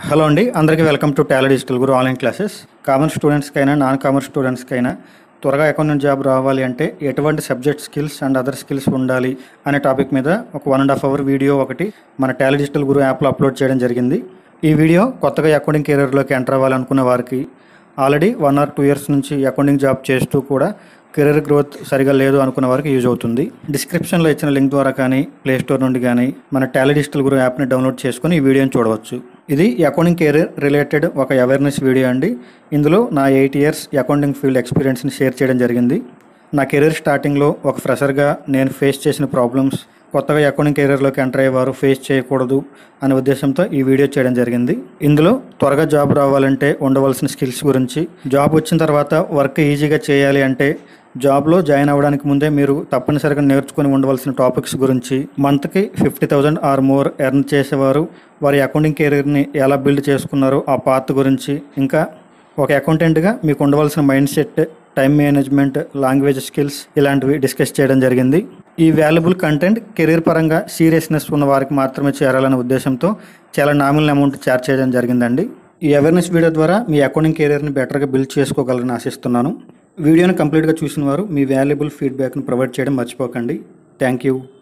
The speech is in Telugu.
హలో అండి అందరికీ welcome to talent digital guru online classes commerce స్టూడెంట్స్కైనా నాన్ కామర్స్ స్టూడెంట్స్కైనా త్వరగా అకౌంటెంట్ జాబ్ రావాలి అంటే ఎటువంటి subject skills and other skills ఉండాలి అనే టాపిక్ మీద ఒక one and half hour video ఒకటి మన టాలెంట్ డిజిటల్ గురు యాప్లో అప్లోడ్ చేయడం జరిగింది ఈ వీడియో కొత్తగా అకౌంటింగ్ కెరీర్లోకి ఎంటర్ అవ్వాలనుకున్న వారికి already one or two years నుంచి అకౌంటింగ్ జాబ్ చేస్తూ కూడా కెరీర్ గ్రోత్ సరిగా లేదు అనుకున్న వారికి యూజ్ అవుతుంది డిస్క్రిప్షన్లో ఇచ్చిన లింక్ ద్వారా కానీ ప్లే స్టోర్ నుండి కానీ మన టాలీ డిజిటల్ గురు యాప్ని డౌన్లోడ్ చేసుకుని ఈ వీడియోని చూడవచ్చు ఇది అకౌంటింగ్ కెరీర్ రిలేటెడ్ ఒక అవేర్నెస్ వీడియో అండి ఇందులో నా ఎయిట్ ఇయర్స్ అకౌంటింగ్ ఫీల్డ్ ఎక్స్పీరియన్స్ని షేర్ చేయడం జరిగింది నా కెరీర్ స్టార్టింగ్లో ఒక ఫ్రెషర్గా నేను ఫేస్ చేసిన ప్రాబ్లమ్స్ కొత్తగా అకౌంటింగ్ కెరీర్లోకి ఎంటర్ అయ్యేవారు ఫేస్ చేయకూడదు అనే ఉద్దేశంతో ఈ వీడియో చేయడం జరిగింది ఇందులో త్వరగా జాబ్ రావాలంటే ఉండవలసిన స్కిల్స్ గురించి జాబ్ వచ్చిన తర్వాత వర్క్ ఈజీగా చేయాలి అంటే జాబ్లో జాయిన్ అవ్వడానికి ముందే మీరు తప్పనిసరిగా నేర్చుకుని ఉండవలసిన టాపిక్స్ గురించి మంత్కి fifty thousand or more earn చేసేవారు వారి అకౌంటింగ్ కెరీర్ని ఎలా బిల్డ్ చేసుకున్నారో ఆ పాత్ గురించి ఇంకా ఒక అకౌంటెంట్గా మీకు ఉండవలసిన mindset time management language skills ఇలాంటివి డిస్కస్ చేయడం జరిగింది ఈ వాల్యుబుల్ కంటెంట్ కెరీర్ పరంగా సీరియస్నెస్ ఉన్న వారికి మాత్రమే చేరాలనే ఉద్దేశంతో చాలా నామినల్ అమౌంట్ చార్జ్ చేయడం జరిగిందండి ఈ అవేర్నెస్ వీడియో ద్వారా మీ అకౌంటింగ్ కెరీర్ని బెటర్గా బిల్డ్ చేసుకోగలరని ఆశిస్తున్నాను వీడియోని కంప్లీట్గా చూసిన వారు మీ వాల్యుబుల్ ఫీడ్బ్యాక్ను ప్రొవైడ్ చేయడం మర్చిపోకండి థ్యాంక్ యూ